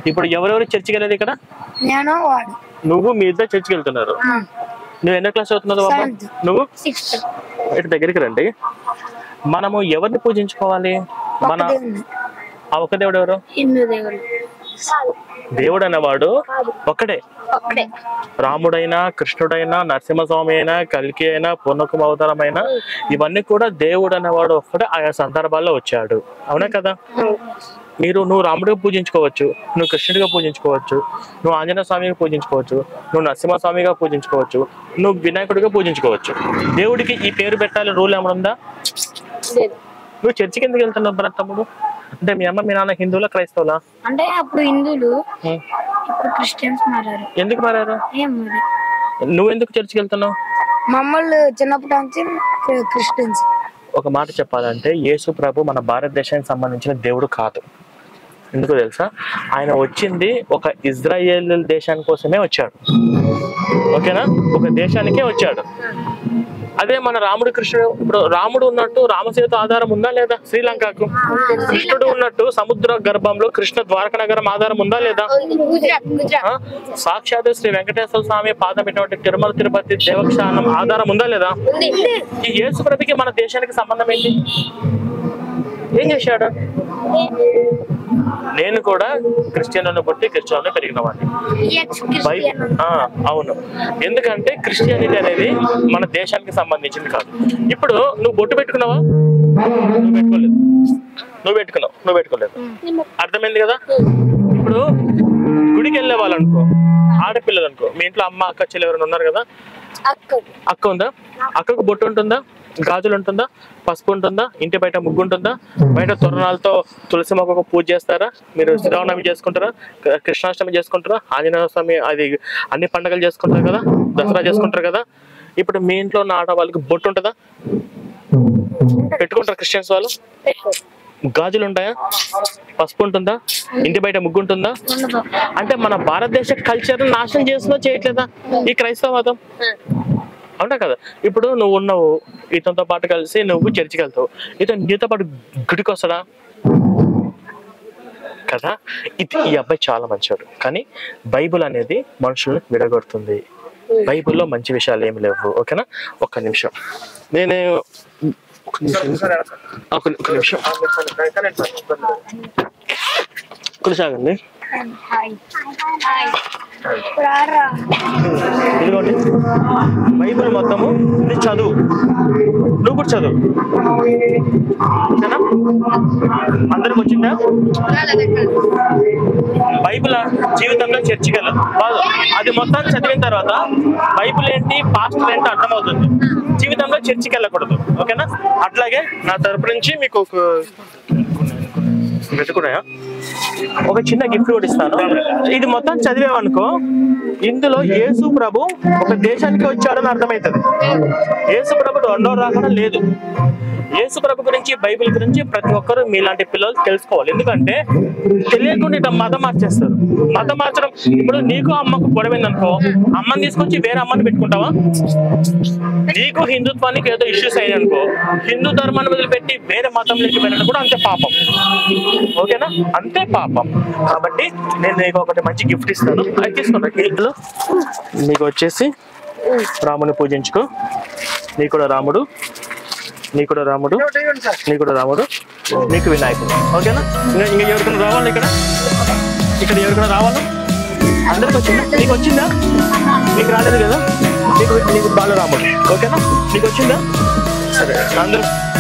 ఇప్పుడు ఎవరెవరు చర్చికి వెళ్ళేది ఇక్కడ నేను వాడు నువ్వు మీ ఇద్దరు చర్చికి వెళ్తున్నారు నువ్వు ఎన్నో క్లాస్ అవుతున్నావు బాబా Seventh. నువ్వు సిక్స్త్ ఇటు దగ్గరికి రండి మనము ఎవరిని పూజించుకోవాలి మన దేవుని ఆ ఒక్క దేవుడు ఎవరు హిందూ దేవుడు దేవుడు అనేవాడు ఒక్కడే ఒక్కడే రాముడైనా కృష్ణుడైనా నరసింహస్వామి అయినా కల్కి అయినా పూర్ణకుమ అవతారమైనా ఇవన్నీ కూడా దేవుడు అనేవాడు ఒక్కడే ఆయా సందర్భాల్లో వచ్చాడు అవునా కదా మీరు నువ్వు రాముడిగా పూజించుకోవచ్చు నువ్వు కృష్ణుడిగా పూజించుకోవచ్చు నువ్వు ఆంజనేయ స్వామిగా పూజించుకోవచ్చు నువ్వు నరసింహస్వామిగా పూజించుకోవచ్చు నువ్వు వినాయకుడిగా పూజించుకోవచ్చు దేవుడికి ఈ పేరు పెట్టాలి రూల్ ఏమైనా ఉందా లేదు నువ్వు చర్చికి ఎందుకు వెళ్తున్నావు భరత్ తమ్ముడు అంటే మీ అమ్మ మీ నాన్న హిందువులా క్రైస్తవులా అంటే అప్పుడు హిందువులు ఉం. ఇప్పుడు క్రిస్టియన్స్ మారారు ఎందుకు మారారు ఏం మరి నువ్వు ఎందుకు చర్చికి వెళ్తున్నావు మమ్మల్ని చిన్నప్పటి నుంచి క్రిస్టియన్స్ ఒక మాట చెప్పాలంటే యేసు ప్రభు మన భారతదేశానికి సంబంధించిన దేవుడు కాదు ఎందుకు తెలుసా ఆయన వచ్చింది ఒక ఇజ్రాయేల్ దేశాని కోసమే వచ్చాడు ఓకేనా ఒక దేశానికే వచ్చాడు అదే మన రాముడు కృష్ణుడు ఇప్పుడు రాముడు ఉన్నట్టు రామసేతు ఆధారం ఉందా లేదా శ్రీలంకకు కృష్ణుడు ఉన్నట్టు సముద్ర గర్భంలో కృష్ణ ద్వారక నగరం ఆధారం ఉందా లేదా గుజరాత్ గుజరాత్ ఆ? సాక్షాత్ శ్రీ వెంకటేశ్వర స్వామి పాదం పెట్టినటువంటి తిరుమల తిరుపతి దేవస్థానం ఆధారం ఉందా లేదా ఈ యేసు ప్రభుకి మన దేశానికి సంబంధం ఏంటి ఏం చేశాడు నేను కూడా క్రిస్టియన్లను పుట్టి క్రిస్టియన్లో పెరిగిన వాడిని బైబిల్ ఆ, అవును ఎందుకంటే క్రిస్టియానిటీ అనేది మన దేశానికి సంబంధించింది కాదు ఇప్పుడు నువ్వు బొట్టు పెట్టుకున్నావా నువ్వు పెట్టుకోలేదు నువ్వు పెట్టుకున్నావు నువ్వు పెట్టుకోలేదు అర్థమైంది కదా ఇప్పుడు గుడికి వెళ్ళే వాళ్ళు అనుకో ఆడపిల్లలు అనుకో మీ ఇంట్లో అమ్మ అక్క చెల్లి ఎవరైనా ఉన్నారు కదా అక్క అక్క ఉందా అక్కకు బొట్టు ఉంటుందా గాజులు ఉంటుందా పసుపు ఉంటుందా ఇంటి బయట ముగ్గు ఉంటుందా బయట తోరణాలతో తులసి మొక్కకు పూజ చేస్తారా మీరు శ్రీరామనవమి చేసుకుంటారా క- కృష్ణాష్టమి చేసుకుంటారా ఆంజనేయ స్వామి అది అన్ని పండుగలు చేసుకుంటారు కదా దసరా చేసుకుంటారు కదా ఇప్పుడు మీ ఇంట్లో ఉన్న ఆడవాళ్ళకి బొట్టు ఉంటుందా పెట్టుకుంటారు క్రిస్టియన్స్ వాళ్ళు గాజులు ఉంటాయా పసుపు ఉంటుందా ఇంటి బయట ముగ్గు ఉంటుందా ఉండదు అంటే మన భారతదేశ కల్చర్ నాశనం చేస్తుందో చేయట్లేదా ఈ క్రైస్తవవాదం అవునా కదా ఇప్పుడు నువ్వు ఉన్నావు ఇతనితో పాటు కలిసి నువ్వు చర్చికి వెళ్తావు ఇతను నీతో పాటు గుడికి వస్తాడా కదా ఇది ఈ అబ్బాయి చాలా మంచివాడు కానీ బైబుల్ అనేది మనుషులను విడగొడుతుంది బైబిల్లో మంచి విషయాలు ఏమి లేవు ఓకేనా ఒక్క నిమిషం నేను ఒక నిమిషం ఒక ఒక నిమిషం కొనసాగండి హాయ్ హాయ్ రారా ఇదిగోండి బైబిల్ మొత్తము ఇది చదువు నువ్వు కూడా చదువు ఓకేనా అందరికి వచ్చిందా బైబిల్ జీవితంలో చర్చికి వెళ్ళదు కాదు అది మొత్తం చదివిన తర్వాత బైబిల్ ఏంటి పాస్టర్ ఏంటి అర్థమవుతుంది జీవితంలో చర్చికి వెళ్ళకూడదు ఓకేనా అట్లాగే నా తరపు నుంచి మీకు ఒక పెట్టుకున్నాయా ఒక చిన్న గిఫ్ట్ కూడా ఇస్తాను ఇది మొత్తం చదివేవనుకో ఇందులో యేసు ప్రభు ఒక దేశానికి వచ్చాడని అర్థమవుతుంది యేసు ప్రభు రెండో రాకడం లేదు యేసు ప్రభు గురించి బైబిల్ గురించి ప్రతి ఒక్కరు మీలాంటి పిల్లలు తెలుసుకోవాలి ఎందుకంటే తెలియకుండా ఇట్లా మతం మార్చేస్తారు మతం మార్చడం ఇప్పుడు నీకు అమ్మకు గొడవైందనుకో అమ్మని తీసుకొచ్చి వేరే అమ్మని పెట్టుకుంటావా నీకు హిందుత్వానికి ఏదో ఇష్యూస్ అయ్యాయనుకో హిందూ ధర్మాన్ని వదిలిపెట్టి వేరే మతంలోకి వెళ్ళడం కూడా అంతే పాపం ఓకేనా అంతే పాపం కాబట్టి నేను నీకు ఒకటి మంచి గిఫ్ట్ ఇస్తాను అది తీసుకుంటా ఇంట్లో నీకు వచ్చేసి రాముని పూజించుకో నీ కూడా రాముడు నీ కూడా రాముడు నీ కూడా రాముడు నీకు వినాయకుడు ఓకేనా ఇంకా ఇంకా ఎవరికైనా రావాలి ఇక్కడ ఇక్కడ ఎవరికైనా రావాలా అందరికి వచ్చిందా నీకు వచ్చిందా నీకు రాలేదు కదా నీకు నీకు బాలరాముడు ఓకేనా నీకు వచ్చిందా సరే అందరూ